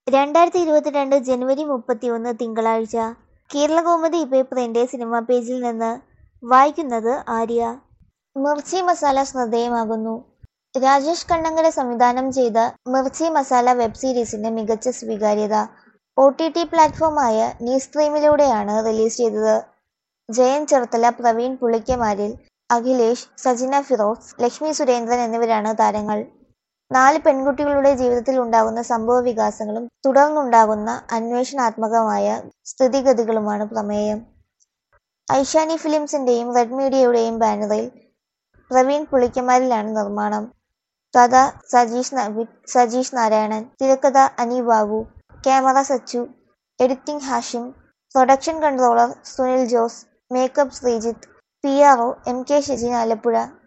രണ്ടായിരത്തി ഇരുപത്തിരണ്ട് ജനുവരി മുപ്പത്തിയൊന്ന് തിങ്കളാഴ്ച കേരളകൗമുദി പേപ്പറിന്റെ സിനിമാ പേജിൽ നിന്ന് വായിക്കുന്നത് ആര്യ മിർച്ചി മസാല ശ്രദ്ധേയമാകുന്നു രാജേഷ് കണ്ണങ്കര സംവിധാനം ചെയ്ത മിർച്ചി മസാല വെബ് സീരീസിന് മികച്ച സ്വീകാര്യത ഒ ടി ടി പ്ലാറ്റ്ഫോമായ നീ സ്ട്രീമിലൂടെയാണ് റിലീസ് ചെയ്തത് ജയൻ ചെറുത്തല പ്രവീൺ പുളിക്കമാരിൽ അഖിലേഷ് സജിന ഫിറോസ് ലക്ഷ്മി സുരേന്ദ്രൻ എന്നിവരാണ് താരങ്ങൾ നാല് പെൺകുട്ടികളുടെ ജീവിതത്തിൽ ഉണ്ടാകുന്ന സംഭവ വികാസങ്ങളും തുടർന്നുണ്ടാകുന്ന അന്വേഷണാത്മകമായ സ്ഥിതിഗതികളുമാണ് പ്രമേയം ഐഷാനി ഫിലിംസിന്റെയും റെഡ് മീഡിയയുടെയും ബാനറിൽ പ്രവീൺ പുളിക്കമാരിലാണ് നിർമ്മാണം കഥ സജീഷ് ന- സജീഷ് നാരായണൻ തിരക്കഥ Ani Babu camera Sachu editing Hashim production controller Sunil Jose makeup Sreejith P R O M K Shejin Alappuzha